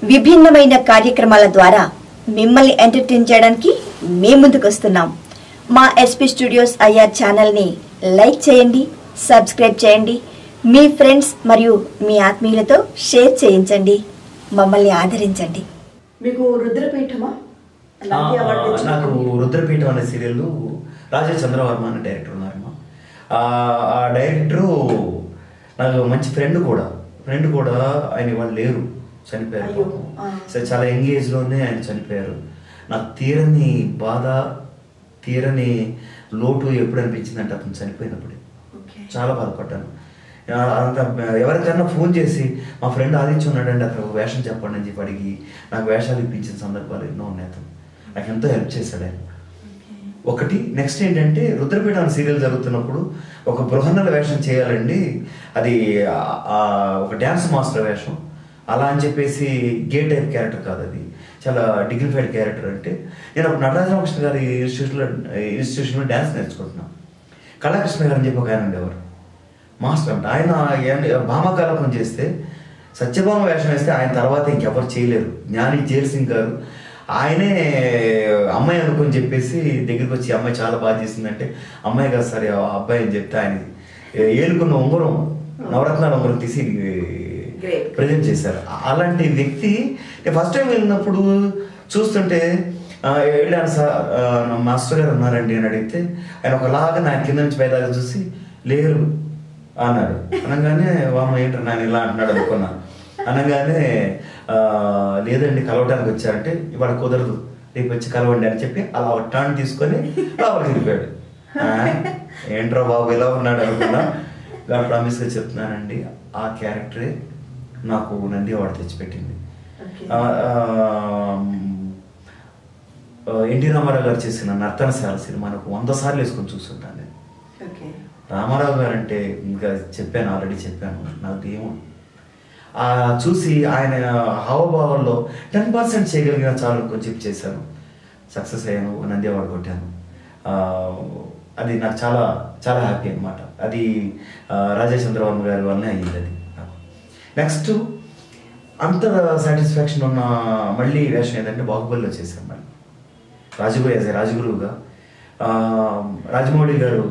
విభిన్నమైన కార్యక్రమాల ద్వారా మిమ్మల్ని ఎంటర్టైన్ చేయడానికి మేము ముందుకు వస్తున్నాం మా ఎస్పీ స్టూడియోస్ ఐఆర్ ఛానల్ని లైక్ చేయండి సబ్స్క్రైబ్ చేయండి మీ ఫ్రెండ్స్ మరియు మీ ఆత్మీయులతో షేర్ చేయించండి మమ్మల్ని ఆదరించండి మీకు రుద్రపీఠమా ఆ, నాకు రుద్రపీఠం అనే సీరియల్ రాజా చంద్రవర్మ అనే డైరెక్టర్ ఉన్నారమ్మా ఆ ఆ డైరెక్టరు నాకు మంచి ఫ్రెండ్ కూడా ఫ్రెండ్ కూడా ఆయన వాళ్ళు లేరు చనిపోయారు అయ్యో, పాపం. ఆ. సో చాలా యంగ్ ఏజ్లోనే ఆయన చనిపోయారు నాకు తీరని బాధ తీరని లోటు ఎప్పుడు అనిపించిందంటే అతను చనిపోయినప్పుడు చాలా బాధపడ్డాను ఆ, అంత ఎవరికైనా ఫోన్ చేసి మా ఫ్రెండ్ ఆదిత్య ఉన్నాడండి అక్కడ ఒక వేషం చెప్పండి అని చెప్పి అడిగి నాకు వేషాలు ఇప్పించిన సందర్భాలు ఎన్నో ఉన్నాయి అతను నాకు ఎంతో హెల్ప్ చేశాడు ఆయన ఒకటి నెక్స్ట్ ఏంటంటే రుద్రపీఠ అనే సీరియల్ జరుగుతున్నప్పుడు ఒక బృహన్నల వేషం చేయాలండి అది ఆ- ఆ ఒక డ్యాన్స్ మాస్టర్ వేషం అలా అని చెప్పేసి గే టైప్ క్యారెక్టర్ కాదు అది చాలా డిగ్నిఫైడ్ క్యారెక్టర్ అంటే నేను ఒక నటరాజరామకృష్ణ గారి ఇన్స్టిట్యూట్లో ఇన్స్టిట్యూషన్లో డ్యాన్స్ నేర్చుకుంటున్నాను కళాకృష్ణ గారు అని చెప్పి ఒక ఆయన ఉండేవారు మాస్టర్ అంటే ఆయన ఏంటి భామకాలపం చేస్తే సత్యభామ వేషం వేస్తే ఆయన తర్వాత ఇంకెవరు చేయలేరు జ్ఞాని జైల్ సింగ్ గారు ఆయనే అమ్మాయి అనుకుని చెప్పేసి దగ్గరికి వచ్చి అమ్మాయి చాలా బాగా చేసిందంటే అమ్మాయి కాదు సరే ఆ అబ్బాయి అని చెప్తే ఆయన ఏలుకున్న ఉంగరం నవరత్నాల ఉంగరం తీసి Great. ప్రజెంట్ చేశారు అలాంటి వ్యక్తి నేను ఫస్ట్ టైం వెళ్ళినప్పుడు చూస్తుంటే ఆ, వెళ్ళాను సార్ ఆ, నా మాస్టర్ గారు ఉన్నారండి అని అడిగితే ఆయన ఒకలాగా నా కింద నుంచి పైదాకా చూసి లేరు అన్నాడు అనగానే వామ ఏంటో నేను ఇలా అంటున్నాడు అనుకున్నా అనగానే ఆ, లేదండి కలవడానికి వచ్చారంటే ఇవాళ కుదరదు రేపు వచ్చి కలవండి అని చెప్పి అలా ఒక టర్న్ తీసుకొని లోపలికి వెళ్ళిపోయాడు ఆ, ఏంట్రా బాబు ఇలా ఉన్నాడు అనుకున్నా గాడ్ ప్రామిస్గా చెప్తున్నానండి ఆ క్యారెక్టరే నాకు నంది అవార్డు తెచ్చిపెట్టింది Okay. ఆ, ఆ, ఆ, ఎన్టీ రామారావు గారు చేసిన నర్తనశాల సినిమా నాకు వంద సార్లు వేసుకొని చూస్తుంటాను నేను రామారావు గారు అంటే ఇంకా చెప్పాను ఆల్రెడీ చెప్పాను నాకు దేవుడు ఆ చూసి ఆయన హావభావాల్లో టెన్ పర్సెంట్ చేయగలిగిన చాలు కొంచెం చేశాను సక్సెస్ అయ్యాను నంది అవార్డు కొట్టాను ఆ, అది నాకు చాలా చాలా హ్యాపీ అనమాట అది ఆ, రాజేశ్వరవర్మ గారి వల్లనే అయ్యింది అది నాకు నెక్స్ట్ అంత సాటిస్ఫాక్షన్ ఉన్న మళ్ళీ వేషం ఏంటంటే బాహుబలిలో చేశాను మళ్ళీ రాజగురు యాజ్ ఏ రాజగురువుగా ఆ, రాజమౌళి గారు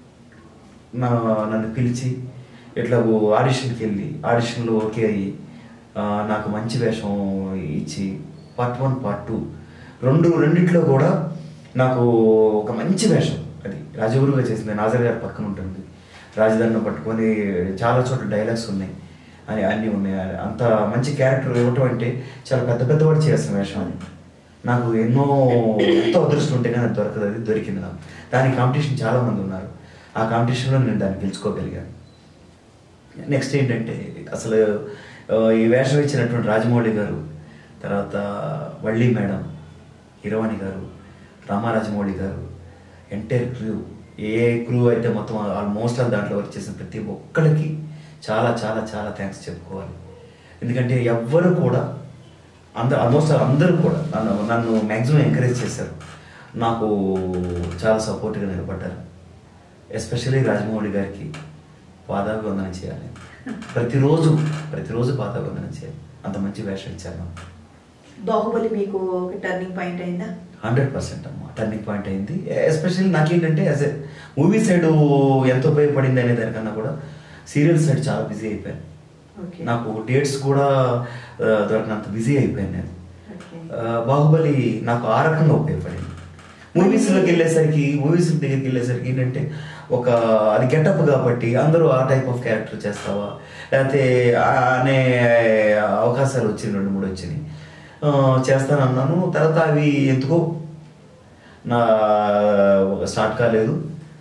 నా నన్ను పిలిచి ఇట్లా ఓ ఆడిషన్కి వెళ్ళి ఆడిషన్లో ఓకే అయ్యి ఆ, నాకు మంచి వేషం ఇచ్చి పార్ట్ వన్ పార్ట్ టూ రెండు రెండిట్లో కూడా నాకు ఒక మంచి వేషం అది రాజగురుగా చేసింది నాజర్ గారి పక్కన ఉంటుంది రాజధానిని పట్టుకొని చాలా చోట్ల డైలాగ్స్ ఉన్నాయి అని అన్నీ ఉన్నాయి అంత మంచి క్యారెక్టర్ ఇవ్వటం అంటే చాలా పెద్ద పెద్దవాడు చేసిన వేషం అది నాకు ఎన్నో ఎంతో అదృష్టం ఉంటే కానీ అది దొరకదు అది దొరికింది నాకు దాని కాంపిటీషన్ చాలా మంది ఉన్నారు ఆ కాంపిటీషన్లో నేను దాన్ని గెలుచుకోగలిగాను నెక్స్ట్ ఏంటంటే అసలు ఆ, ఈ వేషం ఇచ్చినటువంటి రాజమౌళి గారు తర్వాత వళ్ళీ మేడం హీరోవాణి గారు రామారాజమౌళి గారు ఎంటైర్ క్రూ ఏ క్రూ అయితే మొత్తం ఆల్మోస్ట్ ఆల్ దాంట్లో వర్క్ చేసిన ప్రతి ఒక్కరికి చాలా చాలా చాలా థ్యాంక్స్ చెప్పుకోవాలి ఎందుకంటే ఎవ్వరు కూడా అందరు ఆల్మోస్ట్ ఆల్ అందరూ కూడా నన్ను నన్ను మ్యాక్సిమం ఎంకరేజ్ చేశారు నాకు చాలా సపోర్ట్గా నిలబడ్డారు ఎస్పెషల్లీ రాజమౌళి గారికి పాదాభివందనం చేయాలి ప్రతిరోజు ప్రతిరోజు పాదాభివందనం చేయాలి అంత మంచి వేషం ఇచ్చారు నాకు బాహుబలి మీకు ఒక టర్నింగ్ పాయింట్ అయిందా హండ్రెడ్ పర్సెంట్ అమ్మా టర్నింగ్ పాయింట్ అయింది ఎస్పెషల్లీ నాకేంటంటే యాజ్ ఎ మూవీ సైడ్ ఎంత ఉపయోగపడింది అనే దానికన్నా కూడా సీరియల్ సైడ్ చాలా బిజీ అయిపోయాను Okay. నాకు డేట్స్ కూడా ఆ, దొరకనంత బిజీ అయిపోయాను నేను Okay. ఆ, బాహుబలి నాకు ఆ రకంగా ఉపయోగపడింది మూవీస్లోకి వెళ్ళేసరికి మూవీస్ దగ్గరికి వెళ్ళేసరికి ఏంటంటే ఒక అది గెటప్ కాబట్టి అందరూ ఆ టైప్ ఆఫ్ క్యారెక్టర్ చేస్తావా లేకపోతే ఆ- అనే అవకాశాలు వచ్చినాయి రెండు మూడు వచ్చినాయి ఆ, చేస్తానన్నాను తర్వాత అవి ఎందుకో నా స్టార్ట్ కాలేదు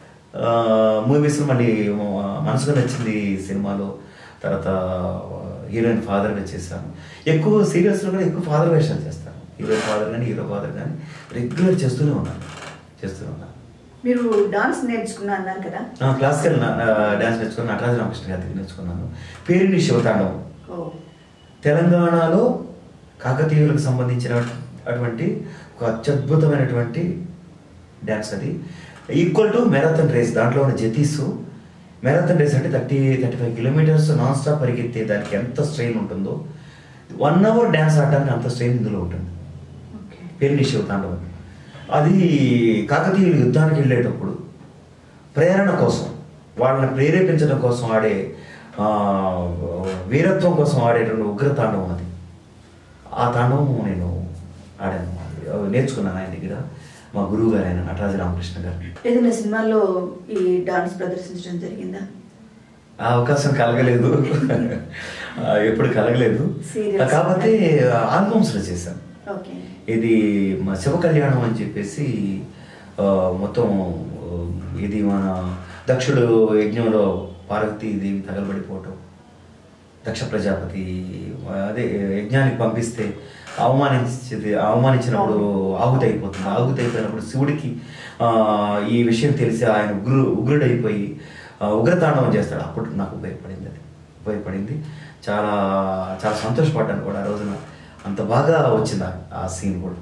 మూవీస్ మళ్ళీ మనసుకు నచ్చింది ఈ సినిమాలో తర్వాత హీరోయిన్ ఫాదర్గా చేశాను ఎక్కువ సీరియల్స్లో కూడా ఎక్కువ ఫాదర్ వేషాలు చేస్తాను హీరో ఫాదర్ కానీ హీరో ఫాదర్ కానీ రెగ్యులర్ చేస్తూనే ఉన్నాను చేస్తూనే ఉన్నాను మీరు డాన్స్ నేర్చుకున్నా అన్నారు కదా ఆ, క్లాసికల్ నా- డాన్స్ నేర్చుకున్నాను నటరాజ రామకృష్ణ గారి దగ్గర నేర్చుకున్నాను పేరుని శివతాండవం ఓ తెలంగాణలో కాకతీయులకు సంబంధించిన అటువంటి ఒక అత్యద్భుతమైనటువంటి డ్యాన్స్ అది ఈక్వల్ టు మెరాథన్ రేస్ దాంట్లో ఉన్న జతీసు మెరాథన్ రేస్ అంటే thirty thirty five kilometres non stop పరిగెత్తే దానికి ఎంత స్ట్రెయిన్ ఉంటుందో వన్ అవర్ డ్యాన్స్ ఆడటానికి అంత స్ట్రెయిన్ ఇందులో ఉంటుంది ఓకే పెళ్లి శివ తాండవం అది కాకతీయులు యుద్ధానికి వెళ్ళేటప్పుడు ప్రేరణ కోసం వాళ్ళని ప్రేరేపించడం కోసం ఆడే ఆ, వీరత్వం కోసం ఆడేటువంటి ఉగ్ర తాండవం అది ఆ తాండవం నేను ఆడాను నేర్చుకున్నాను ఆయన దగ్గర మా గురువు గారు ఆయన నటరాజ రామకృష్ణ గారు ఏదైనా సినిమాల్లో ఈ డాన్స్ ప్రదర్శించడం జరిగిందా ఆ అవకాశం కలగలేదు ఆ, ఎప్పుడు కలగలేదు Serials. కాకపోతే ఆల్బమ్స్లో చేశాను ఓకే ఇది మా శివ కళ్యాణం అని చెప్పేసి ఆ, మొత్తం ఆ, ఇది మన దక్షుడు యజ్ఞంలో పార్వతీ దేవి తగలబడిపోవటం దక్ష ప్రజాపతి అదే యజ్ఞానికి పంపిస్తే అవమానించేది అవమానించినప్పుడు ఆహుతి అయిపోతుంది ఆహుతి అయిపోయినప్పుడు శివుడికి ఆ, ఈ విషయం తెలిసి ఆయన ఉగ్రు ఉగ్రుడైపోయి ఆ, ఉగ్రతాండవం చేస్తాడు అప్పుడు నాకు ఉపయోగపడింది అది ఉపయోగపడింది చాలా చాలా సంతోషపడ్డాను కూడా ఆ రోజున అంత బాగా వచ్చింది ఆ- ఆ సీన్ కూడా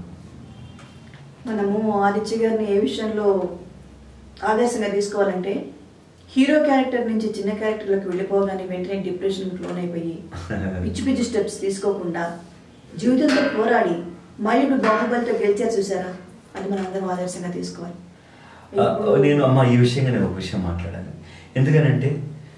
మనము ఆదిత్య గారిని ఏ విషయంలో ఆదర్శంగా తీసుకోవాలంటే హీరో క్యారెక్టర్ నుంచి చిన్న క్యారెక్టర్లకు వెళ్ళిపోగానే వెంటనే డిప్రెషన్ లోన్ అయిపోయి పిచ్చి పిచ్చి స్టెప్స్ తీసుకోకుండా జీవితంతో పోరాడి మయుడు బాహుబలితో గెలిచారు చూసారా అది మనం అందరం ఆదర్శంగా తీసుకోవాలి ఆ, నేను అమ్మ ఈ విషయంగా నేను ఒక విషయం మాట్లాడాలి ఎందుకనంటే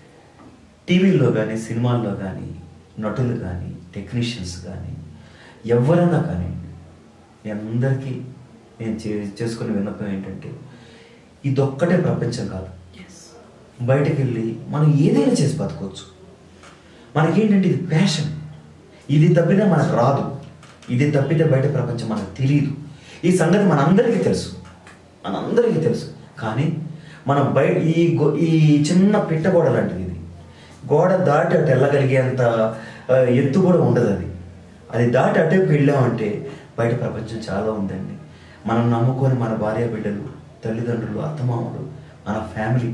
టీవీల్లో కానీ సినిమాల్లో కానీ నటులు కానీ టెక్నీషియన్స్ కానీ ఎవరైనా కానీ మీ అందరికీ నేను చే చేసుకునే విన్నపం ఏంటంటే ఇదొక్కటే ప్రపంచం కాదు Yes. బయటకు వెళ్ళి మనం ఏదైనా చేసి బతకవచ్చు మనకేంటంటే ఇది ప్యాషన్ ఇది తప్పితే మనకు రాదు ఇది తప్పితే బయట ప్రపంచం మనకు తెలియదు ఈ సంగతి మనందరికీ తెలుసు మనందరికీ తెలుసు కానీ మనం బయట ఈ గో- ఈ చిన్న పిట్ట గోడ లాంటిది ఇది గోడ దాటి అటు వెళ్ళగలిగేంత ఆ, ఎత్తు కూడా ఉండదు అది అది దాటి అటువైపు వెళ్ళామంటే బయట ప్రపంచం చాలా ఉందండి మనం నమ్ముకొని మన భార్య బిడ్డలు తల్లిదండ్రులు అత్తమామలు మన ఫ్యామిలీ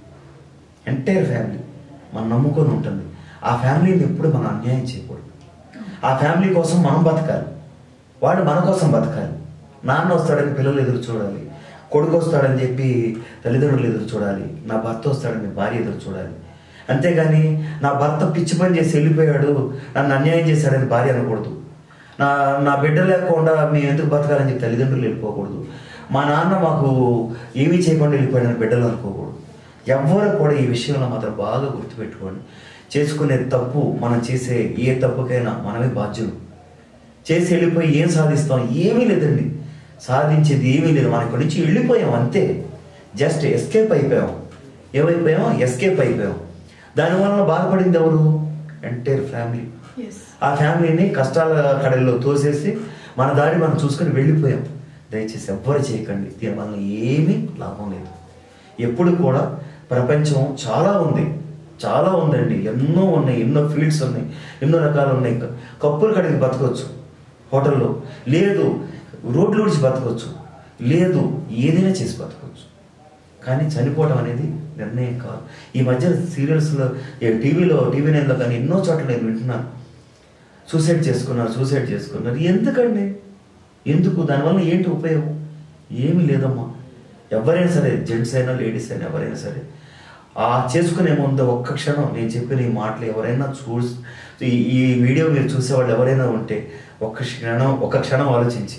ఎంటైర్ ఫ్యామిలీ మనం నమ్ముకొని ఉంటుంది ఆ ఫ్యామిలీని ఎప్పుడు మనం అన్యాయం చేయకూడదు ఆ ఫ్యామిలీ కోసం మనం బతకాలి వాడు మన కోసం బతకాలి నాన్న వస్తాడని పిల్లలు ఎదురు చూడాలి కొడుకు వస్తాడని చెప్పి తల్లిదండ్రులు ఎదురు చూడాలి నా భర్త వస్తాడని భార్య ఎదురు చూడాలి అంతేగాని నా భర్త పిచ్చి పని చేసి వెళ్ళిపోయాడు నన్ను అన్యాయం చేశాడని భార్య అనకూడదు నా నా బిడ్డ లేకుండా మేము ఎందుకు బతకాలని చెప్పి తల్లిదండ్రులు వెళ్ళిపోకూడదు మా నాన్న మాకు ఏమీ చేయకుండా వెళ్ళిపోయాడని బిడ్డలు అనుకోకూడదు ఎవ్వరు కూడా ఈ విషయంలో మాత్రం బాగా గుర్తుపెట్టుకోండి చేసుకునే తప్పు మనం చేసే ఏ తప్పుకైనా మనమే బాధ్యులు చేసి వెళ్ళిపోయి ఏం సాధిస్తాం ఏమీ లేదండి సాధించేది ఏమీ లేదు మన ఇక్కడి నుంచి వెళ్ళిపోయాం అంతే జస్ట్ ఎస్కేప్ అయిపోయాం ఏమైపోయాం ఎస్కేప్ అయిపోయాం దానివల్ల బాధపడింది ఎవరు ఎంటైర్ ఫ్యామిలీ ఎస్ ఆ ఫ్యామిలీని కష్టాల కడల్లో తోసేసి మన దారి మనం చూసుకొని వెళ్ళిపోయాం దయచేసి ఎవ్వరు చేయకండి దీనివల్ల ఏమీ లాభం లేదు ఎప్పుడు కూడా ప్రపంచం చాలా ఉంది చాలా ఉందండి ఎన్నో ఉన్నాయి ఎన్నో ఫీల్డ్స్ ఉన్నాయి ఎన్నో రకాలు ఉన్నాయి క- కప్పులు కడిగి బతకొచ్చు హోటల్లో లేదు రోడ్లు విడిచి బతకొచ్చు లేదు ఏదైనా చేసి బతకొచ్చు కానీ చనిపోవడం అనేది నిర్ణయం కాదు ఈ మధ్య సీరియల్స్లో టీవీలో టీవీ నైన్లో కానీ ఎన్నో చోట్ల నేను వింటున్నాను సూసైడ్ చేసుకున్నారు సూసైడ్ చేసుకున్నారు ఎందుకండి ఎందుకు దానివల్ల ఏంటి ఉపయోగం ఏమీ లేదమ్మా ఎవరైనా సరే జెంట్స్ అయినా లేడీస్ అయినా ఎవరైనా సరే ఆ చేసుకునే ముందు ఒక్క క్షణం నేను చెప్పిన ఈ మాటలు ఎవరైనా చూసి ఈ ఈ వీడియో మీరు చూసేవాళ్ళు ఎవరైనా ఉంటే ఒక్క క్షణం ఒక క్షణం ఆలోచించి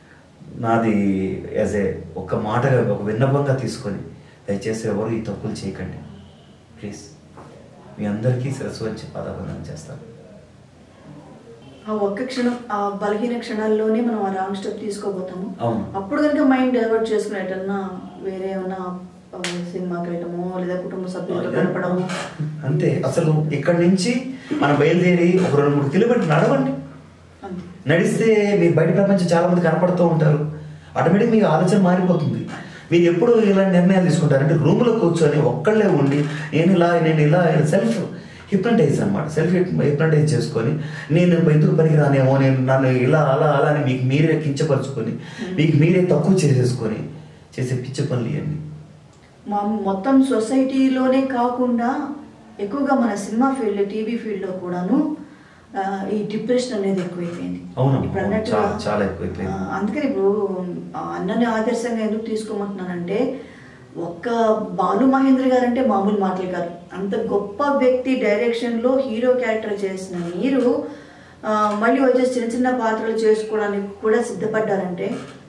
నాది యాజ్ ఏ ఒక మాటగా ఒక విన్నపంగా తీసుకొని దయచేసి ఎవరు ఈ తప్పులు చేయకండి ప్లీజ్ మీ అందరికీ శిరస్సు వంచి పాదాబంధనం చేస్తాను ఆ ఒక్క క్షణం ఆ బలహీన క్షణాల్లోనే మనం ఆ రాంగ్ స్టెప్ తీసుకోబోతాము అవును. అప్పుడు కనుక మైండ్ డైవర్ట్ చేసుకునేటన్నా వేరే ఏమన్నా ఆ, సినిమాకి వెళ్ళటము లేదా కుటుంబ సభ్యులతో గడపడము అంతే అసలు ఇక్కడి నుంచి మనం బయలుదేరి ఒక రెండు మూడు కిలోమీటర్లు నడవండి అంతే నడిస్తే మీరు బయట ప్రపంచం చాలా మంది కనపడుతూ ఉంటారు ఆటోమేటిక్ మీకు ఆలోచన మారిపోతుంది మీరు ఎప్పుడు ఇలాంటి నిర్ణయాలు తీసుకుంటారు అంటే రూమ్లో కూర్చొని ఒక్కళ్ళే ఉండి నేను ఇలా నేను ఇలా సెల్ఫ్ హిప్నటైజ్ అనమాట సెల్ఫ్ హిప్నటైజ్ చేసుకొని నేను ఎందుకు పనికి రానేమో నేను నన్ను ఇలా అలా అలా అని మీకు మీరే కించపరుచుకొని మీకు మీరే తక్కువ చేసేసుకొని చేసే పిచ్చి పనులు ఇవన్నీ మా మొత్తం సొసైటీలోనే కాకుండా ఎక్కువగా మన సినిమా ఫీల్డ్ టీవీ ఫీల్డ్లో కూడాను ఆ, ఈ డిప్రెషన్ అనేది ఎక్కువైపోయింది అవునమ్మా, ఇప్పుడు అవును, అన్నట్టుగా, చాలా- చాలా ఎక్కువైపోయింది. ఆ, అందుకని ఇప్పుడు ఆ, అన్నని ఆదర్శంగా ఎందుకు తీసుకోమంటున్నానంటే ఒక్క బాలు మహేంద్ర గారు అంటే మామూలు మాటలు కాదు అంత గొప్ప వ్యక్తి డైరెక్షన్లో హీరో క్యారెక్టర్ చేసిన మీరు ఆ, మళ్ళీ వచ్చేసి చిన్న చిన్న పాత్రలు చేసుకోవడానికి కూడా సిద్ధపడ్డారంటే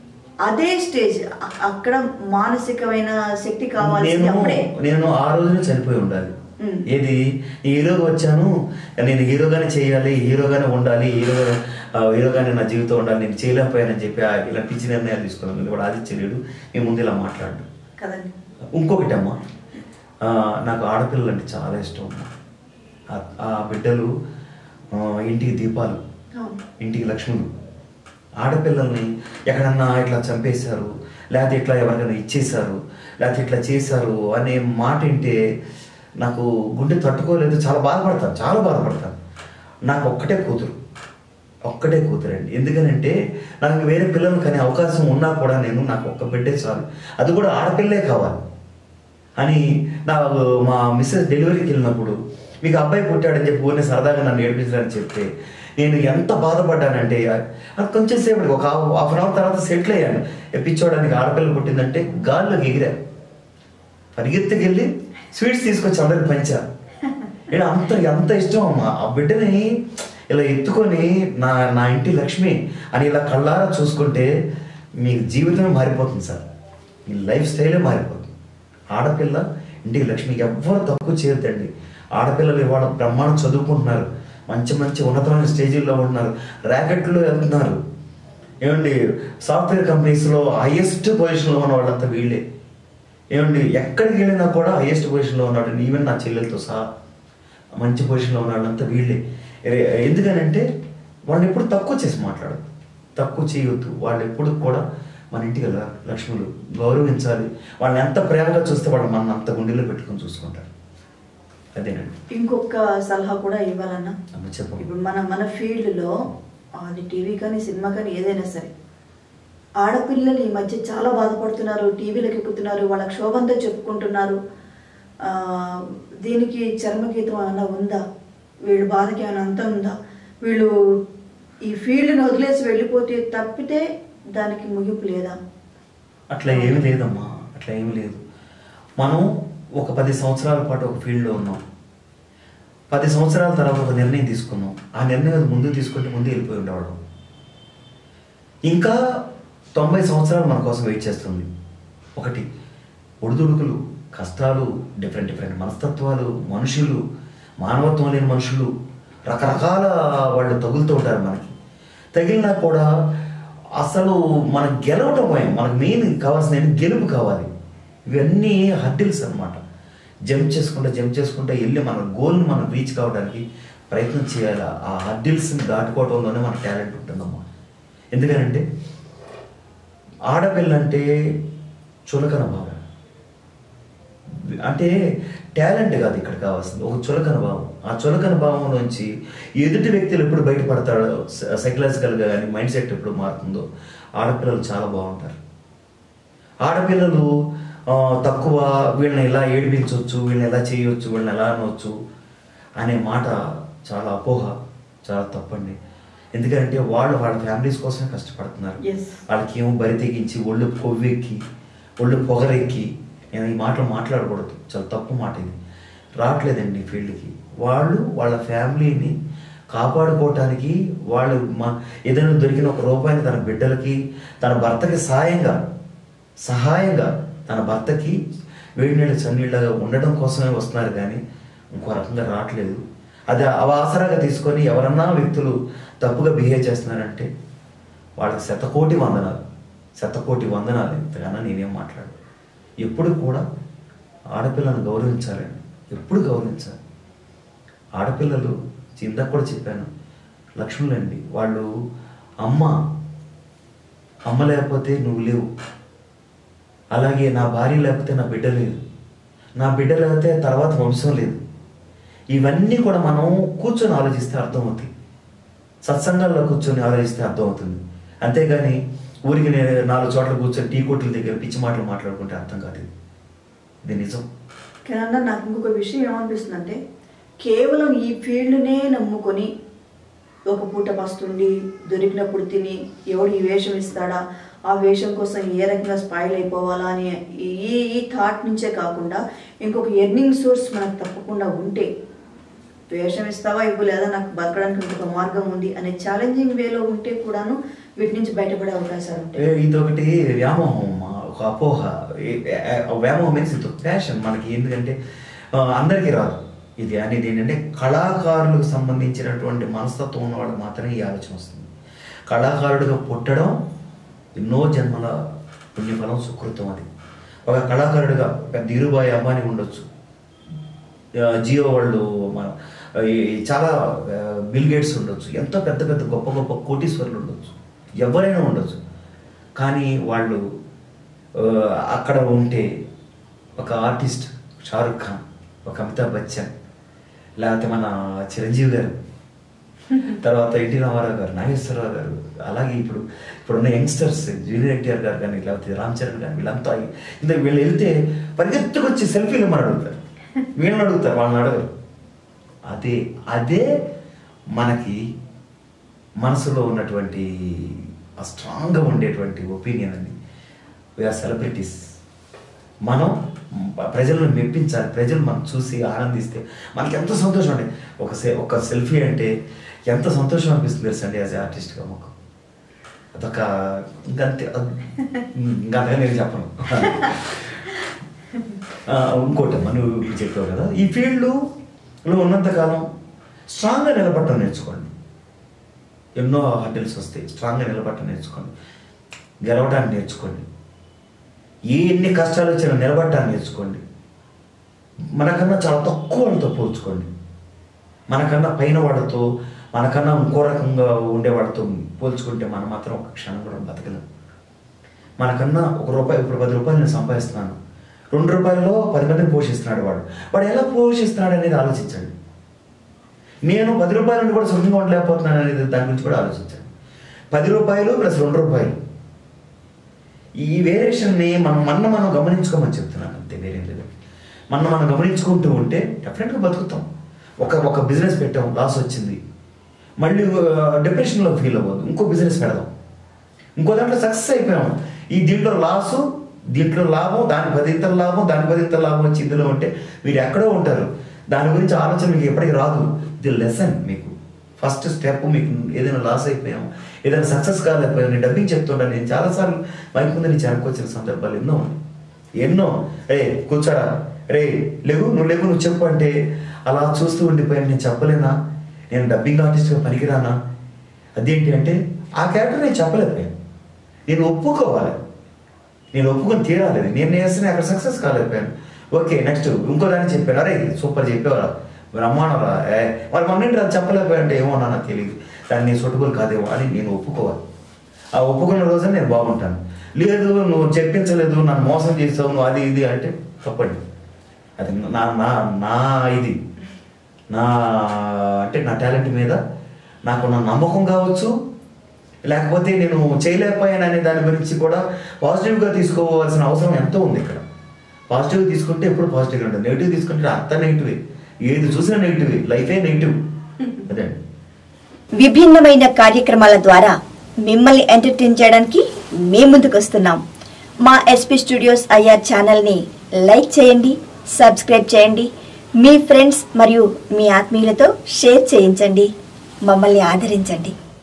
అదే స్టేజ్ అ- అక్కడ మానసికమైన శక్తి కావాల్సింది నేను అప్పుడే నేను ఆ రోజున చనిపోయి ఉండాలి మ్. ఏది ఈ హీరోగా వచ్చాను నేను హీరోగానే చేయాలి హీరోగానే ఉండాలి హీరో ఆ, హీరోగానే నా జీవితం ఉండాలి నేను చేయలేకపోయానని చెప్పి ఆ ఇలా పిచ్చి నిర్ణయాలు తీసుకున్నాను కూడా ఆదిత్య లేడు మీ ముందు ఇలా మాట్లాడు కదండి ఇంకొకటి అమ్మా ఆ, నాకు ఆడపిల్లలు అంటే చాలా ఇష్టం అమ్మా ఆ- ఆ బిడ్డలు ఆ, ఇంటికి దీపాలు అవును. ఇంటికి లక్ష్ములు ఆడపిల్లల్ని ఎక్కడన్నా ఇట్లా చంపేశారు లేకపోతే ఇట్లా ఎవరికైనా ఇచ్చేశారు లేకపోతే ఇట్లా చేశారు అనే మాట వింటే నాకు గుండె తట్టుకోలేదు చాలా బాధపడతాను చాలా బాధపడతాను నాకు ఒక్కటే కూతురు ఒక్కటే కూతురండి ఎందుకనంటే నాకు వేరే పిల్లలు కానీ అవకాశం ఉన్నా కూడా నేను నాకు ఒక్క బిడ్డే చాలు అది కూడా ఆడపిల్లే కావాలి అని నాకు మా మిస్సెస్ డెలివరీకి వెళ్ళినప్పుడు మీకు అబ్బాయి పుట్టాడని చెప్పి ఊరిని సరదాగా నన్ను ఏడిపించాలని చెప్తే నేను ఎంత బాధపడ్డానంటే అది కొంచెం సేపటికి ఒక హాఫ్ అన్ అవర్ తర్వాత సెటిల్ అయ్యాను ఎప్పించుకోవడానికి ఆడపిల్ల పుట్టిందంటే గాల్లోకి ఎగిరా పరిగెత్తుకి వెళ్ళి స్వీట్స్ తీసుకొచ్చి అందరికి పంచా నేను అంత ఎంత ఇష్టం అమ్మా ఆ బిడ్డని ఇలా ఎత్తుకొని నా నా ఇంటి లక్ష్మి అని ఇలా కళ్ళారా చూసుకుంటే మీ జీవితమే మారిపోతుంది సార్ మీ లైఫ్ స్టైలే మారిపోతుంది ఆడపిల్ల ఇంటికి లక్ష్మి ఎవ్వరు తక్కువ చేయొద్దండి ఆడపిల్లలు ఇవాళ బ్రహ్మాండం చదువుకుంటున్నారు మంచి మంచి ఉన్నతమైన స్టేజీల్లో ఉంటున్నారు ర్యాకెట్లో వెళ్తున్నారు ఏమండి సాఫ్ట్వేర్ కంపెనీస్లో హైయెస్ట్ పొజిషన్లో ఉన్న వాళ్ళంతా వీళ్ళే ఏమండి ఎక్కడికి వెళ్ళినా కూడా హైయెస్ట్ పొజిషన్లో ఉన్నాడు ఈవెన్ నా చెల్లెలతో సహా మంచి పొజిషన్లో ఉన్న వాళ్ళంతా వీళ్ళే ఏ- ఎందుకనంటే వాళ్ళని ఎప్పుడు తక్కువ చేసి మాట్లాడదు తక్కువ చేయొద్దు వాళ్ళు ఎప్పుడు కూడా మన ఇంటికి ల- లక్ష్ములు గౌరవించాలి వాళ్ళని ఎంత ప్రేమగా చూస్తే వాళ్ళు మన అంత గుండెలో పెట్టుకొని చూసుకుంటారు అదేనండి ఇంకొక సలహా కూడా ఇవ్వాలన్నా అమ్మ చెప్పు ఇప్పుడు మన మన ఫీల్డ్లో అది టీవీ కానీ సినిమా కానీ ఏదైనా సరే ఆడపిల్లలు ఈ మధ్య చాలా బాధపడుతున్నారు టీవీలకు ఎక్కుతున్నారు వాళ్ళ క్షోభంతో చెప్పుకుంటున్నారు ఆ, దీనికి చర్మగీతం ఏమైనా ఉందా వీళ్ళు బాధకి ఏమైనా అంతం ఉందా వీళ్ళు ఈ ఫీల్డ్ని వదిలేసి వెళ్ళిపోతే తప్పితే దానికి ముగింపు లేదా అట్లా ఏమీ లేదమ్మా అట్లా ఏమీ లేదు మనం ఒక పది సంవత్సరాల పాటు ఒక ఫీల్డ్లో ఉన్నాం పది సంవత్సరాల తర్వాత ఒక నిర్ణయం తీసుకున్నాం ఆ నిర్ణయం ముందు తీసుకుంటే ముందు వెళ్ళిపోయి ఉండేవాళ్ళం ఇంకా తొంభై సంవత్సరాలు మన కోసం వెయిట్ చేస్తుంది ఒకటి ఒడిదుడుకులు కష్టాలు డిఫరెంట్ డిఫరెంట్ మనస్తత్వాలు మనుషులు మానవత్వం లేని మనుషులు రకరకాల వాళ్ళు తగులుతూ ఉంటారు మనకి తగిలినా కూడా అసలు మనం గెలవటం పోయాం మనకు మెయిన్ కావాల్సిన ఏంటి? గెలుపు కావాలి ఇవన్నీ హర్డిల్స్ అన్నమాట జంప్ చేసుకుంటా జంప్ చేసుకుంటా వెళ్ళి మన గోల్ని మనం రీచ్ కావడానికి ప్రయత్నం చేయాలి ఆ హర్డిల్స్ని దాటుకోవడంలోనే మన టాలెంట్ ఉంటుందమ్మా ఎందుకనంటే ఆడపిల్ల అంటే చులకన భావం అంటే టాలెంట్ కాదు ఇక్కడ కావాల్సింది ఒక చులకన భావం ఆ చులకన భావం నుంచి ఎదుటి వ్యక్తులు ఎప్పుడు బయటపడతాడో సైకలాజికల్గా కానీ మైండ్ సెట్ ఎప్పుడు మారుతుందో ఆడపిల్లలు చాలా బాగుంటారు ఆడపిల్లలు ఆ, తక్కువ వీళ్ళని ఎలా ఏడిపించవచ్చు వీళ్ళని ఎలా చేయొచ్చు వీళ్ళని ఎలా అనవచ్చు అనే మాట చాలా అపోహ చాలా తప్పండి ఎందుకంటే వాళ్ళు వాళ్ళ ఫ్యామిలీస్ కోసమే కష్టపడుతున్నారు Yes. వాళ్ళకి ఏమో బరి తెగించి ఒళ్ళు కొవ్వెక్కి ఒళ్ళు పొగరెక్కి నేను ఈ మాటలు మాట్లాడకూడదు చాలా తప్పు మాట ఇది రావట్లేదండి ఈ ఫీల్డ్కి వాళ్ళు వాళ్ళ ఫ్యామిలీని కాపాడుకోవటానికి వాళ్ళు మా ఏదైనా దొరికిన ఒక రూపాయిని తన బిడ్డలకి తన భర్తకి సాయంగా సహాయంగా తన భర్తకి వేడి నీళ్ళు చన్నీళ్ళగా ఉండడం కోసమే వస్తున్నారు కానీ ఇంకో రకంగా రావట్లేదు అది అవాసరగా తీసుకొని ఎవరన్నా వ్యక్తులు తప్పుగా బిహేవ్ చేస్తున్నారంటే వాళ్ళకి శతకోటి వందనాలు శతకోటి వందనాలు ఇంతకన్నా నేనేం మాట్లాడు ఎప్పుడు కూడా ఆడపిల్లను గౌరవించాలండి ఎప్పుడు గౌరవించాలి ఆడపిల్లలు ఇందాక కూడా చెప్పాను లక్ష్ములండి వాళ్ళు అమ్మ అమ్మ లేకపోతే నువ్వు లేవు అలాగే నా భార్య లేకపోతే నా బిడ్డ లేదు నా బిడ్డ లేకపోతే తర్వాత వంశం లేదు ఇవన్నీ కూడా మనం కూర్చొని ఆలోచిస్తే అర్థమవుతాయి సత్సంగాల్లో కూర్చొని ఆలోచిస్తే అర్థమవుతుంది అంతేగాని ఊరికి నేను నాలుగు చోట్ల కూర్చొని టీ కొట్ల దగ్గర పిచ్చి మాటలు మాట్లాడుకుంటే అర్థం కాదు ఇది. ఇది నిజం కానీ అన్న నాకు ఇంకొక విషయం ఏమనిపిస్తుందంటే కేవలం ఈ ఫీల్డ్నే నమ్ముకొని ఒక పూట పస్తుండి దొరికినప్పుడు తిని ఎవడు ఈ వేషం ఇస్తాడా ఆ వేషం కోసం ఏ రకంగా స్పాయిల్ అయిపోవాలా అని ఈ ఈ థాట్ నుంచే కాకుండా ఇంకొక ఎర్నింగ్ సోర్స్ మనకు తప్పకుండా ఉంటే వేషం ఇస్తావా ఇవ్వు లేదా నాకు బతకడానికి ఇంకొక మార్గం ఉంది అనే ఛాలెంజింగ్ వేలో ఉంటే కూడాను వీటి నుంచి బయటపడే అవకాశాలు ఉంటాయి ఏ, ఇదొకటి వ్యామోహం అమ్మా, ఒక అపోహ ఏ- ఏ- వ్యామోహం మీన్స్ ఇది ప్యాషన్ మనకి ఎందుకంటే ఆ, అందరికీ రాదు ఇది అనేది ఏంటంటే కళాకారులకు సంబంధించినటువంటి మనస్తత్వం ఉన్న వాళ్ళకి మాత్రమే ఈ ఆలోచన వస్తుంది కళాకారుడిగా పుట్టడం ఎన్నో జన్మల పుణ్యఫలం సుకృతం అది ఒక కళాకారుడిగా పెద్ద ఇరుబాయి అంబానీ ఉండొచ్చు ఆ, జియో వాళ్ళు మన ఈ చాలా ఆ, బిల్ గేట్స్ ఉండొచ్చు ఎంతో పెద్ద పెద్ద గొప్ప గొప్ప కోటీశ్వరులు ఉండొచ్చు ఎవరైనా ఉండొచ్చు కానీ వాళ్ళు ఆ, అక్కడ ఉంటే ఒక ఆర్టిస్ట్ షారుఖ్ ఖాన్ ఒక అమితాబ్ బచ్చన్ లేకపోతే మన చిరంజీవి గారు తర్వాత ఎన్టీ రామారావు గారు నాగేశ్వరరావు గారు అలాగే ఇప్పుడు ఇప్పుడున్న యంగ్స్టర్స్ జూనియర్ ఎన్టీఆర్ గారు కానీ లేకపోతే రామ్ చరణ్ గారు వీళ్ళంతా ఇంత వీళ్ళు వెళ్తే పరిగెత్తుకొచ్చి సెల్ఫీలు మన అడుగుతారు వీళ్ళని అడుగుతారు వాళ్ళని అడగరు అదే అదే మనకి మనసులో ఉన్నటువంటి ఆ స్ట్రాంగ్గా ఉండేటువంటి ఒపీనియన్ అని వీఆర్ సెలబ్రిటీస్ మనం ప్రజలను మెప్పించాలి ప్రజలు మనం చూసి ఆనందిస్తే మనకి ఎంత సంతోషం అండి ఒక సె ఒక సెల్ఫీ అంటే ఎంత సంతోషం అనిపిస్తుంది తెలుసండి యాజ్ ఆర్టిస్ట్గా మాకు అదొక ఇంకంతే అద్- ఇంకా అంతగా నేను చెప్పను ఆ, ఇంకోటి అమ్మా నువ్వు ఇప్పుడు చెప్పావు కదా ఈ ఫీల్డ్లో ఉన్నంతకాలం స్ట్రాంగ్గా నిలబడటం నేర్చుకోండి ఎన్నో హర్డిల్స్ వస్తాయి స్ట్రాంగ్గా నిలబడటం నేర్చుకోండి గెలవడానికి నేర్చుకోండి ఏ ఎన్ని కష్టాలు వచ్చినా నిలబడటాన్ని నేర్చుకోండి మనకన్నా చాలా తక్కువ వాళ్ళతో పోల్చుకోండి మనకన్నా పైన వాడితో మనకన్నా ఇంకో రకంగా ఉండేవాడితో పోల్చుకుంటే మనం మాత్రం ఒక క్షణం కూడా బతకలేం మనకన్నా ఒక రూపాయి ఇప్పుడు పది రూపాయలు నేను సంపాదిస్తున్నాను రెండు రూపాయల్లో పది మందిని పోషిస్తున్నాడు వాడు వాడు ఎలా పోషిస్తున్నాడు అనేది ఆలోచించండి నేను పది రూపాయల నుండి కూడా సుఖంగా ఉండలేకపోతున్నాను అనేది దాని గురించి కూడా ఆలోచించండి పది రూపాయలు ప్లస్ రెండు రూపాయలు ఈ వేరియేషన్ని మనం మన మనం గమనించుకోమని చెప్తున్నాను అంతే వేరే లేదు మన మనం గమనించుకుంటూ ఉంటే డెఫినెట్గా బతుకుతాం ఒక ఒక బిజినెస్ పెట్టాం లాస్ వచ్చింది మళ్ళీ డిప్రెషన్లో ఫీల్ అవ్వదు ఇంకో బిజినెస్ పెడదాం ఇంకో దాంట్లో సక్సెస్ అయిపోయాం ఈ దీంట్లో లాసు దీంట్లో లాభం దాని పదింతల లాభం దాని పదింతల లాభం వచ్చి ఇందులో ఉంటే మీరు ఎక్కడో ఉంటారు దాని గురించి ఆలోచన మీకు ఎప్పటికీ రాదు ఇది లెసన్ మీకు ఫస్ట్ స్టెప్ మీకు ఏదైనా లాస్ అయిపోయాం ఏదైనా సక్సెస్ కాలేకపోయాం నేను డబ్బింగ్ చెప్తుంటాను నేను చాలాసార్లు మైక్ ముందు నుంచి వెనక్కి సందర్భాలు ఎన్నో ఉన్నాయి. ఎన్నో రే కూర్చోరా రే లేవు నువ్వు లేవు నువ్వు చెప్పు అంటే అలా చూస్తూ ఉండిపోయాను నేను చెప్పలేనా నేను డబ్బింగ్ ఆర్టిస్ట్గా పనికిరానా అదేంటి అంటే ఆ క్యారెక్టర్ నేను చెప్పలేకపోయాను నేను ఒప్పుకోవాలి నేను ఒప్పుకొని తీరాలి నేను వేసిన అక్కడ సక్సెస్ కాలేకపోయాను ఓకే నెక్స్ట్ ఇంకో దాన్ని చెప్పాను అరే సూపర్ చెప్పేవారా బ్రహ్మాండరా ఏ మరి మొన్న అది చెప్పలేకపోయానంటే ఏమో నాకు తెలియదు దాన్ని నేను సూటబుల్ కాదేమో అని నేను ఒప్పుకోవాలి ఆ ఒప్పుకున్న రోజున నేను బాగుంటాను లేదు నువ్వు చెప్పించలేదు నన్ను మోసం చేస్తావు నువ్వు అది ఇది అంటే తప్పండి అది నా నా నా ఇది నా అంటే నా టాలెంట్ మీద నాకున్న నమ్మకం కావచ్చు లేకపోతే నేను చేయలేకపోయాను అనే దాని గురించి కూడా పాజిటివ్గా తీసుకోవాల్సిన అవసరం ఎంతో ఉంది ఇక్కడ పాజిటివ్ తీసుకుంటే ఎప్పుడు పాజిటివ్గా ఉంటుంది నెగిటివ్ తీసుకుంటే అంత నెగిటివే ఏది చూసినా నెగిటివే లైఫే నెగిటివ్ అదే విభిన్నమైన కార్యక్రమాల ద్వారా మిమ్మల్ని ఎంటర్టైన్ చేయడానికి మేము ముందుకు వస్తున్నాం మా ఎస్పీ స్టూడియోస్ ఐఆర్ ఛానల్ని లైక్ చేయండి సబ్స్క్రైబ్ చేయండి మీ ఫ్రెండ్స్ మరియు మీ ఆత్మీయులతో షేర్ చేయించండి మమ్మల్ని ఆదరించండి